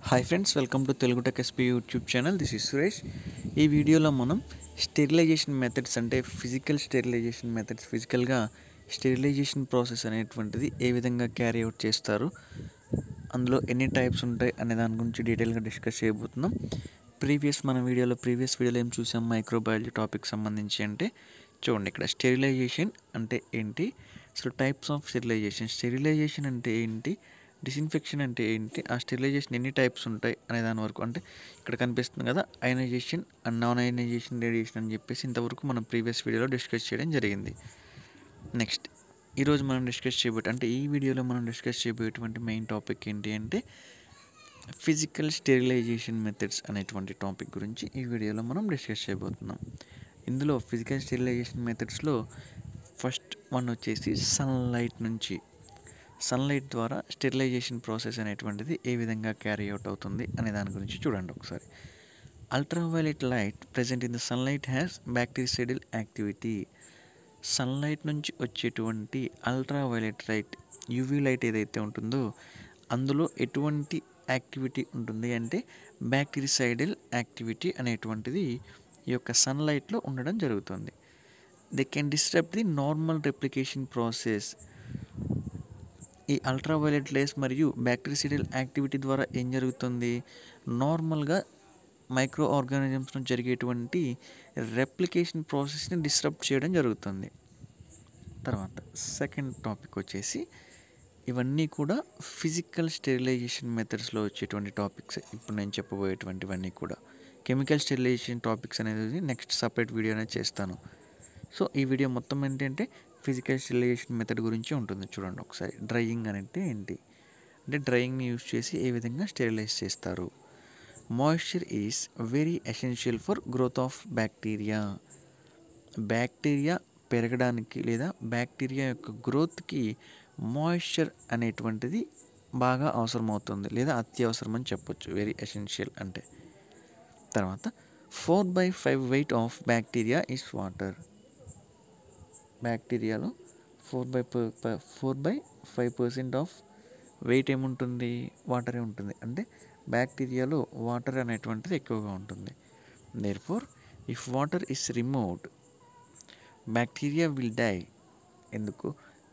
hi friends welcome to Telugu tech SP YouTube channel this is Suresh ఈ వీడియోలో మనం sterilisation methods అంటే ఫిజికల్ స్టెరిలైజేషన్ మెథడ్స్ ఫిజికల్గా స్టెరిలైజేషన్ ప్రాసెస్ అనేటువంటిది ఏ విధంగా క్యారీ అవుట్ చేస్తారు అందులో ఎన్ని టైప్స్ ఉంటాయి అనే దాని గురించి డీటెయిల్గా డిస్కస్ చేయబోతున్నాం ప్రీవియస్ మన వీడియోలో ప్రీవియస్ వీడియోలో ఏం చూసాం మైక్రోబయాలజీ టాపిక్ సంబంధించి అంటే చూడండి ఇక్కడ స్టెరిలైజేషన్ అంటే ఏంటి అసలు టైప్స్ ఆఫ్ స్టెరిలైజేషన్ స్టెరిలైజేషన్ అంటే ఏంటి డిస్ఇన్ఫెక్షన్ అంటే ఏంటి ఆ స్టెరిలైజేషన్ ఎన్ని టైప్స్ ఉంటాయి అనే దాని వరకు అంటే ఇక్కడ కనిపిస్తుంది కదా ionisation and non ionisation radiation అని చెప్పేసి ఇంతవరకు మనం ప్రీవియస్ వీడియోలో డిస్కస్ చేయడం జరిగింది నెక్స్ట్ ఈరోజు మనం డిస్కస్ చేయబోయే అంటే ఈ వీడియోలో మనం డిస్కస్ చేయబోయేటువంటి మెయిన్ టాపిక్ ఏంటి అంటే ఫిజికల్ స్టెరిలైజేషన్ మెథడ్స్ అనేటువంటి టాపిక్ గురించి ఈ వీడియోలో మనం డిస్కస్ చేయబోతున్నాం ఇందులో ఫిజికల్ స్టెరిలైజేషన్ మెథడ్స్లో ఫస్ట్ వన్ వచ్చేసి సన్లైట్ నుంచి సన్లైట్ ద్వారా స్టెరిలైజేషన్ ప్రాసెస్ అనేటువంటిది ఏ విధంగా క్యారీ అవుట్ అవుతుంది అనే దాని గురించి చూడండి ఒకసారి ultraviolet light present in the sunlight has bactericidal activity sunlight నుంచి వచ్చేటువంటి అల్ట్రావైలెట్ లైట్ యూవీ లైట్ ఏదైతే ఉంటుందో అందులో ఎటువంటి యాక్టివిటీ ఉంటుంది అంటే బ్యాక్టీరిసైడల్ యాక్టివిటీ అనేటువంటిది ఈ యొక్క సన్లైట్లో ఉండడం జరుగుతుంది they can disturb the normal replication process ఈ అల్ట్రావైలెట్ లేస్ మరియు బ్యాక్టీరిసిడల్ యాక్టివిటీ ద్వారా ఏం జరుగుతుంది నార్మల్గా మైక్రో ఆర్గానిజమ్స్లో జరిగేటువంటి రెప్లికేషన్ ప్రాసెస్ని డిస్టర్బ్ చేయడం జరుగుతుంది తర్వాత సెకండ్ టాపిక్ వచ్చేసి ఇవన్నీ కూడా ఫిజికల్ స్టెరిలైజేషన్ మెథడ్స్లో వచ్చేటువంటి టాపిక్స్ ఇప్పుడు నేను చెప్పబోయేటువంటివన్నీ కూడా కెమికల్ స్టెరిలైజేషన్ టాపిక్స్ అనేది నెక్స్ట్ సపరేట్ వీడియో అనేది చేస్తాను సో ఈ వీడియో మొత్తం ఏంటంటే ఫిజికల్ స్టెరిలైజేషన్ మెథడ్ గురించి ఉంటుంది చూడండి ఒకసారి డ్రైయింగ్ అంటే ఏంటి అంటే డ్రైయింగ్ని యూజ్ చేసి ఏ విధంగా స్టెరిలైజ్ చేస్తారు moisture is very essential for growth of bacteria bacteria పెరగడానికి లేదా బ్యాక్టీరియా యొక్క గ్రోత్కి మాయిశ్చర్ అనేటువంటిది బాగా అవసరమవుతుంది లేదా అత్యవసరం అని చెప్పొచ్చు వెరీ ఎసెన్షియల్ అంటే తర్వాత four by five weight of bacteria is water బ్యాక్టీరియాలో four by four by five percent of weight ఏముంటుంది వాటరే ఉంటుంది అంటే బ్యాక్టీరియాలో వాటర్ అనేటువంటిది ఎక్కువగా ఉంటుంది therefore if water is removed bacteria will die ఎందుకు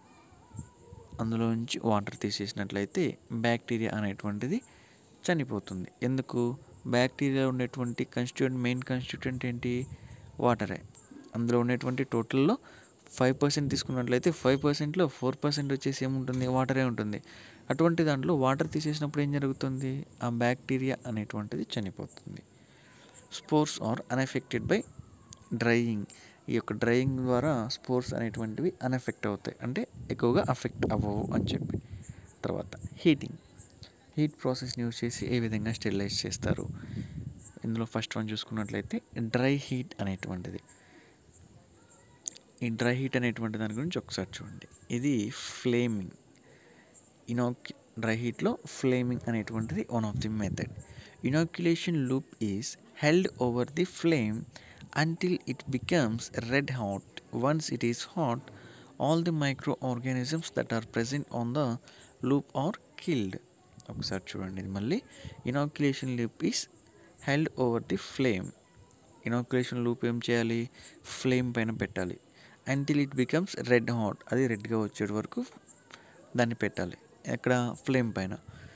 అందులో నుంచి వాటర్ తీసేసినట్లయితే బ్యాక్టీరియా అనేటువంటిది చనిపోతుంది ఎందుకు బ్యాక్టీరియా ఉండేటువంటి కన్స్టిట్యూంట్ మెయిన్ కన్స్టిట్యూంట్ ఏంటి వాటరే అందులో ఉండేటువంటి టోటల్లో ఫైవ్ పర్సెంట్ తీసుకున్నట్లయితే ఫైవ్ పర్సెంట్లో ఫోర్ పర్సెంట్ వచ్చేసి ఏముంటుంది వాటరే ఉంటుంది అటువంటి దాంట్లో వాటర్ తీసేసినప్పుడు ఏం జరుగుతుంది ఆ బ్యాక్టీరియా అనేటువంటిది చనిపోతుంది spores are unaffected by drying ఈ యొక్క డ్రైయింగ్ ద్వారా స్పోర్స్ అనేటువంటివి అన్ఎఫెక్ట్ అవుతాయి అంటే ఎక్కువగా అఫెక్ట్ అవ్వవు అని చెప్పి తర్వాత హీటింగ్ హీట్ ప్రాసెస్ని యూజ్ చేసి ఏ విధంగా స్టెరిలైజ్ చేస్తారు ఇందులో ఫస్ట్ వన్ చూసుకున్నట్లయితే డ్రై హీట్ అనేటువంటిది ఈ డ్రై హీట్ అనేటువంటి దాని గురించి ఒకసారి చూడండి ఇది ఫ్లేమింగ్ ఇనాక్ డ్రై హీట్లో ఫ్లేమింగ్ అనేటువంటిది one of the method inoculation loop is held over the flame until it becomes red hot once it is hot all the microorganisms that are present on the loop are killed ఒకసారి చూడండి ఇది మళ్ళీ inoculation loop is held over the flame inoculation loop ఏం చేయాలి flame పైన పెట్టాలి until it becomes red hot అది రెడ్గా వచ్చే వరకు దాన్ని పెట్టాలి ఎక్కడ ఫ్లేమ్ పైన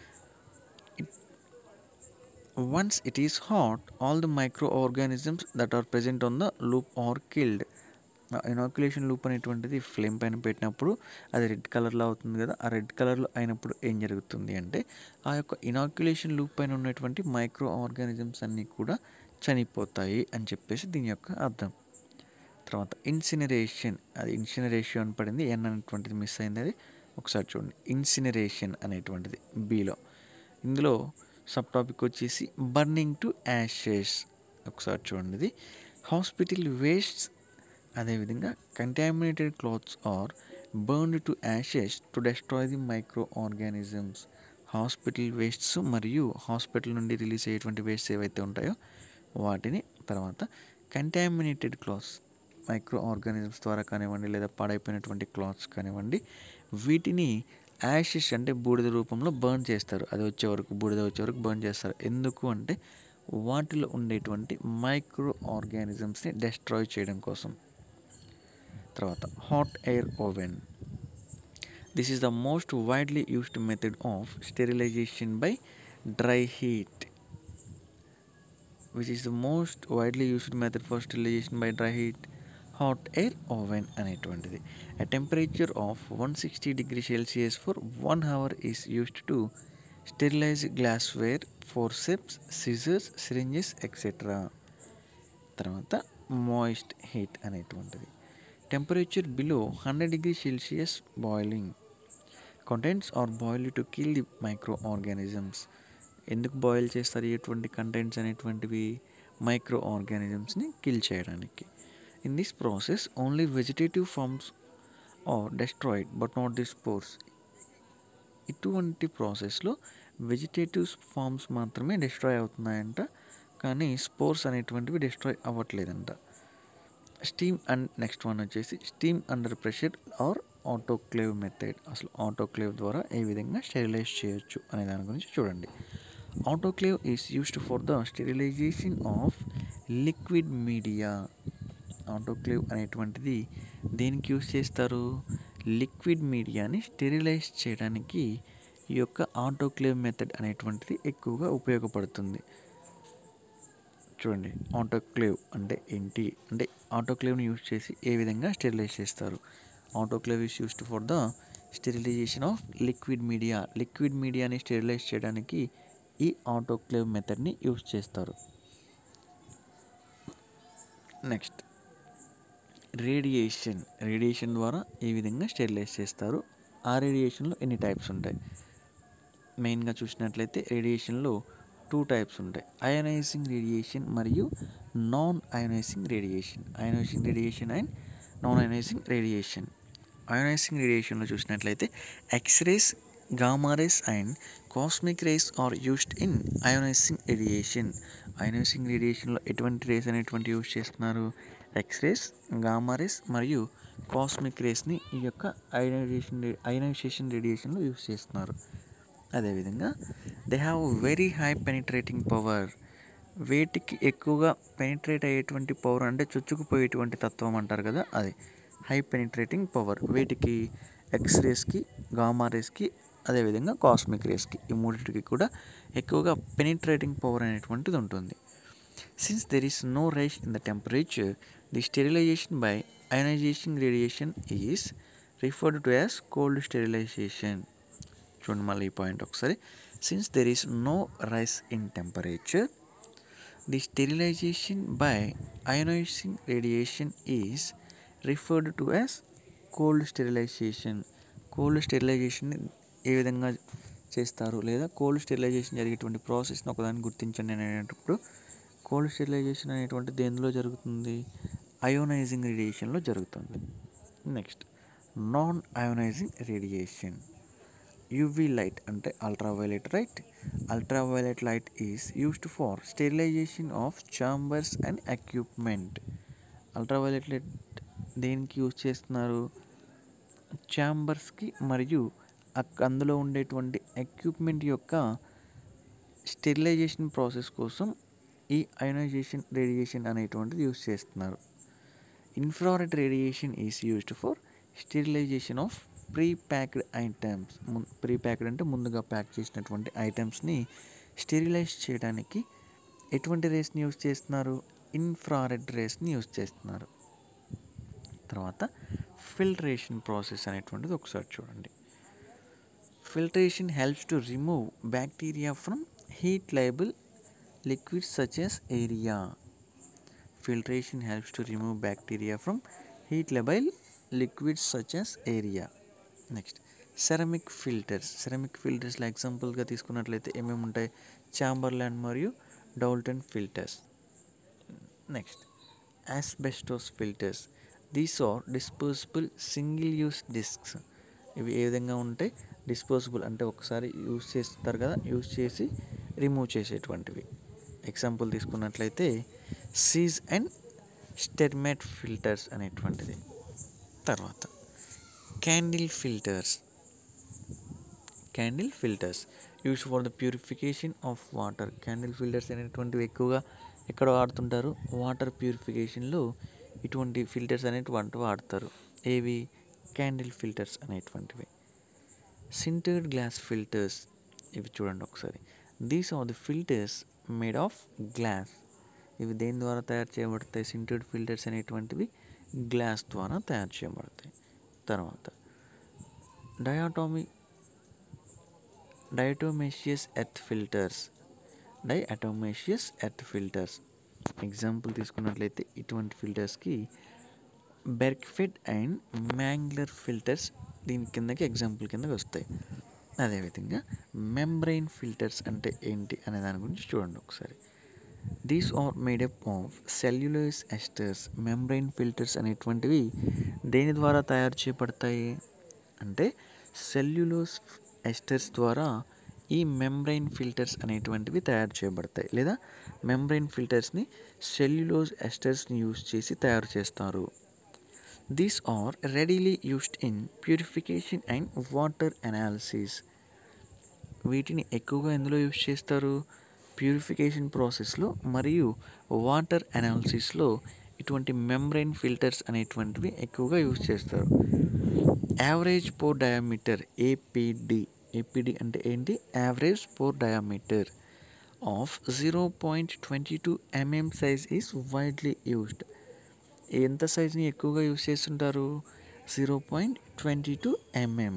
once it is hot all the microorganisms that are present on the loop are killed inoculation loop అనేటువంటిది ఫ్లేమ్ పైన పెట్టినప్పుడు అది రెడ్ కలర్లో అవుతుంది కదా ఆ రెడ్ కలర్లో అయినప్పుడు ఏం జరుగుతుంది అంటే ఆ యొక్క ఇనాక్యులేషన్ లూప్ పైన ఉన్నటువంటి మైక్రో ఆర్గానిజమ్స్ అన్నీ కూడా చనిపోతాయి అని చెప్పేసి దీని యొక్క అర్థం తర్వాత ఇన్సినరేషన్ అది ఇన్సినరేషన్ అని పడింది ఎన్ అనేటువంటిది మిస్ అయింది అది ఒకసారి చూడండి ఇన్సినరేషన్ అనేటువంటిది బీలో ఇందులో సబ్ టాపిక్ వచ్చేసి బర్నింగ్ టు యాషెస్ ఒకసారి చూడండి ఇది హాస్పిటల్ వేస్ట్స్ అదేవిధంగా contaminated clothes are burned to ashes to destroy the microorganisms hospital wastes మరియు హాస్పిటల్ నుండి రిలీజ్ అయ్యేటువంటి వేస్ట్స్ ఏవైతే ఉంటాయో వాటిని తర్వాత కంటామినేటెడ్ క్లాత్స్ మైక్రో ఆర్గానిజమ్స్ ద్వారా కానివ్వండి లేదా పాడైపోయినటువంటి క్లాత్స్ కానివ్వండి వీటిని యాషెస్ అంటే బూడిద రూపంలో బర్న్ చేస్తారు అది వచ్చే వరకు బూడిద వచ్చే వరకు బర్న్ చేస్తారు ఎందుకు అంటే వాటిలో ఉండేటువంటి మైక్రో ఆర్గానిజమ్స్ని డెస్ట్రాయ్ చేయడం కోసం తర్వాత hot air oven this is the most widely used method of sterilisation by dry heat which is the most widely used method for sterilisation by dry heat hot air oven అనేటువంటిది a temperature of 160 degree celsius for 1 hour is used to sterilize glassware forceps scissors syringes etc తర్వాత moist heat అనేటువంటిది temperature below hundred degree Celsius boiling contents are boil to kill the microorganisms ఎందుకు boil చేస్తారు ఎటువంటి contents అనేటువంటివి micro ఆర్గానిజమ్స్ని kill చేయడానికి in this process only vegetative forms are destroyed but not the spores ఇటువంటి ప్రాసెస్లో వెజిటేటివ్స్ forms మాత్రమే destroy అవుతున్నాయంట కానీ స్పోర్స్ అనేటువంటివి డిస్ట్రాయ్ అవ్వట్లేదంట స్టీమ్ అండ్ నెక్స్ట్ వన్ వచ్చేసి steam under pressure or autoclave method అసలు ఆటోక్లేవ్ ద్వారా ఏ విధంగా స్టెరిలైజ్ చేయొచ్చు అనే దాని గురించి చూడండి autoclave is used for the sterilisation of liquid media autoclave అనేటువంటిది దేనికి యూస్ చేస్తారు లిక్విడ్ మీడియాని స్టెరిలైజ్ చేయడానికి ఈ యొక్క ఆటోక్లేవ్ మెథడ్ అనేటువంటిది ఎక్కువగా ఉపయోగపడుతుంది చూడండి ఆటోక్లేవ్ అంటే ఏంటి అంటే ఆటోక్లేవ్ని యూస్ చేసి ఏ విధంగా స్టెరిలైజ్ చేస్తారు autoclave is used for the sterilisation of liquid media liquid మీడియాని స్టెరిలైజ్ చేయడానికి ఈ ఆటోక్లేవ్ మెథడ్ని యూస్ చేస్తారు నెక్స్ట్ రేడియేషన్ రేడియేషన్ ద్వారా ఏ విధంగా స్టెరిలైజ్ చేస్తారు ఆ రేడియేషన్లో ఎన్ని టైప్స్ ఉంటాయి మెయిన్గా చూసినట్లయితే రేడియేషన్లో టూ టైప్స్ ఉంటాయి అయనైజింగ్ రేడియేషన్ మరియు non ionizing radiation ionizing radiation and non ionizing radiation ionizing రేడియేషన్లో చూసినట్లయితే x rays gamma rays and cosmic rays are used in ionizing radiation ionizing రేడియేషన్లో ఎటువంటి రేస్ అనేటువంటి యూస్ చేస్తున్నారు ఎక్స్రేస్ గామా రేస్ మరియు cosmic రేస్ని ఈ యొక్క అయనైజేషన్ అయనైజేషన్ రేడియేషన్లో యూస్ చేస్తున్నారు అదేవిధంగా they have very high penetrating power వేటికి ఎక్కువగా పెనిట్రేట్ అయ్యేటువంటి పవర్ అంటే చొచ్చుకుపోయేటువంటి తత్వం అంటారు కదా అది హై పెనిట్రేటింగ్ పవర్ వేటికి ఎక్స్రేస్కి గామా రేస్కి అదేవిధంగా కాస్మిక్ రేస్కి ఈ మూడింటికి కూడా ఎక్కువగా పెనిట్రేటింగ్ పవర్ అనేటువంటిది ఉంటుంది since there is no rise in the temperature the sterilization by ionization radiation is referred to as cold sterilization చూడండి మళ్ళీ ఈ పాయింట్ ఒకసారి since there is no rise in temperature the sterilization by ionizing radiation is referred to as cold sterilization cold sterilization ఏ విధంగా చేస్తారు లేదా cold sterilisation జరిగేటువంటి ప్రాసెస్ని ఒకదాన్ని గుర్తించండి అని అనేటప్పుడు కోల్డ్ స్టెరిలైజేషన్ అనేటువంటి దేనిలో జరుగుతుంది అయోనైజింగ్ రేడియేషన్లో జరుగుతుంది next non ionizing radiation UV light అంటే ultraviolet light ultraviolet light is used for sterilization of chambers and equipment ultraviolet light దేనికి యూజ్ చేస్తున్నారు ఛాంబర్స్కి మరియు అక్- అందులో ఉండేటువంటి ఎక్విప్మెంట్ యొక్క స్టెరిలైజేషన్ ప్రాసెస్ కోసం ఈ అయోనైజేషన్ రేడియేషన్ అనేటువంటిది యూజ్ చేస్తున్నారు infrared radiation is used for sterilization of pre packed items pre packed అంటే ముందుగా ప్యాక్ చేసినటువంటి ఐటమ్స్ని స్టెరిలైజ్ చేయడానికి ఎటువంటి రేస్ని యూజ్ చేస్తున్నారు ఇన్ఫ్రారెడ్ రేస్ని యూజ్ చేస్తున్నారు తర్వాత ఫిల్టరేషన్ ప్రాసెస్ అనేటువంటిది ఒకసారి చూడండి filtration helps to remove bacteria from heat labile liquids such as area filtration helps to remove bacteria from heat labile liquids such as area next ceramic filters ceramic ఫిల్టర్స్లో ఎగ్జాంపుల్గా తీసుకున్నట్లయితే ఏమేమి ఉంటాయి Chamberland మరియు Doulton filters next asbestos filters these are disposable single use discs ఇవి ఏ విధంగా ఉంటాయి disposable అంటే ఒకసారి యూస్ చేస్తారు కదా యూస్ చేసి రిమూవ్ చేసేటువంటివి ఎగ్జాంపుల్ తీసుకున్నట్లయితే సీజ్ అండ్ స్టెర్మెట్ ఫిల్టర్స్ అనేటువంటిది తర్వాత candle filters candle filters use for the purification of water candle filters అనేటువంటివి ఎక్కువగా ఎక్కడ వాడుతుంటారు వాటర్ ప్యూరిఫికేషన్లో ఇటువంటి ఫిల్టర్స్ అనేటువంటి వాడతారు ఏవి క్యాండిల్ ఫిల్టర్స్ అనేటువంటివి సింటర్డ్ గ్లాస్ ఫిల్టర్స్ ఇవి చూడండి ఒకసారి these are the filters made of glass ఇవి దేని ద్వారా తయారు చేయబడతాయి సింటర్డ్ ఫిల్టర్స్ అనేటువంటివి గ్లాస్ ద్వారా తయారు చేయబడతాయి తర్వాత డయాటోమి diatomaceous earth filters diatomaceous earth filters example తీసుకున్నట్లయితే ఇటువంటి ఫిల్టర్స్కి బెర్క్ఫెడ్ అండ్ మ్యాంగ్లర్ ఫిల్టర్స్ దీని కిందకి ఎగ్జాంపుల్ కిందకి వస్తాయి అదేవిధంగా మెంబ్రెయిన్ ఫిల్టర్స్ అంటే ఏంటి అనే దాని గురించి చూడండి ఒకసారి these are made up of cellulose esters membrane filters అనేటువంటివి దేని ద్వారా తయారు చేయబడతాయి అంటే సెల్యులోస్ ఎస్టర్స్ ద్వారా ఈ మెంబ్రెయిన్ ఫిల్టర్స్ అనేటువంటివి తయారు చేయబడతాయి లేదా మెంబ్రెయిన్ ఫిల్టర్స్ని సెల్యులోజ్ ఎస్టర్స్ని యూజ్ చేసి తయారు చేస్తారు these are readily used in purification and water analysis వీటిని ఎక్కువగా ఎందులో యూజ్ చేస్తారు ప్యూరిఫికేషన్ ప్రాసెస్లో మరియు వాటర్ అనాలిసిస్లో ఇటువంటి మెంబ్రెయిన్ ఫిల్టర్స్ అనేటువంటివి ఎక్కువగా యూజ్ చేస్తారు average pore diameter APD APD అంటే ఏంటి average pore diameter of zero point twenty two mm size is widely used ఎంత సైజ్ని ఎక్కువగా యూజ్ చేస్తుంటారు zero point twenty two mm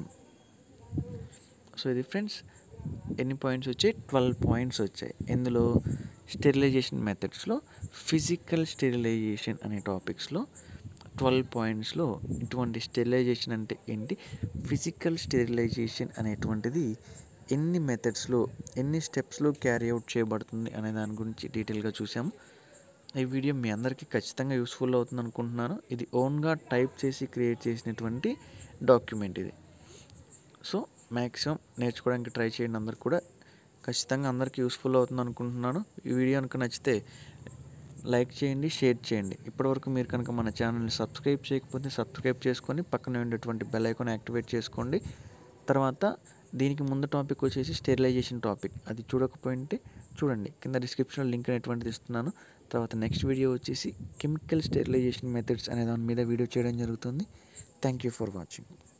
so ఇది ఫ్రెండ్స్ ఎన్ని పాయింట్స్ వచ్చాయి ట్వెల్వ్ పాయింట్స్ వచ్చాయి ఇందులో స్టెరిలైజేషన్ మెథడ్స్లో ఫిజికల్ స్టెరిలైజేషన్ అనే టాపిక్స్లో ట్వెల్వ్ పాయింట్స్లో ఇటువంటి స్టెరిలైజేషన్ అంటే ఏంటి ఫిజికల్ స్టెరిలైజేషన్ అనేటువంటిది ఎన్ని మెథడ్స్లో ఎన్ని స్టెప్స్లో క్యారీ అవుట్ చేయబడుతుంది అనే దాని గురించి డీటెయిల్గా చూసాము ఈ వీడియో మీ అందరికీ ఖచ్చితంగా యూస్ఫుల్ అవుతుంది అనుకుంటున్నాను ఇది ఓన్గా టైప్ చేసి క్రియేట్ చేసినటువంటి డాక్యుమెంట్ ఇది సో మ్యాక్సిమం నేర్చుకోవడానికి ట్రై చేయండి అందరు కూడా ఖచ్చితంగా అందరికీ యూస్ఫుల్ అవుతుంది అనుకుంటున్నాను ఈ వీడియో కనుక నచ్చితే లైక్ చేయండి షేర్ చేయండి ఇప్పటివరకు మీరు కనుక మన ఛానల్ని సబ్స్క్రైబ్ చేయకపోతే సబ్స్క్రైబ్ చేసుకొని పక్కన ఉండేటువంటి బెల్ ఐకాన్ యాక్టివేట్ చేసుకోండి తర్వాత దీనికి ముందు టాపిక్ వచ్చేసి స్టెరిలైజేషన్ టాపిక్ అది చూడకపోయింటే చూడండి కింద డిస్క్రిప్షన్లో లింక్ అనేటువంటిది ఇస్తున్నాను తర్వాత నెక్స్ట్ వీడియో వచ్చేసి కెమికల్ స్టెరిలైజేషన్ మెథడ్స్ అనే దాని మీద వీడియో చేయడం జరుగుతుంది థ్యాంక్ యూ ఫర్ వాచింగ్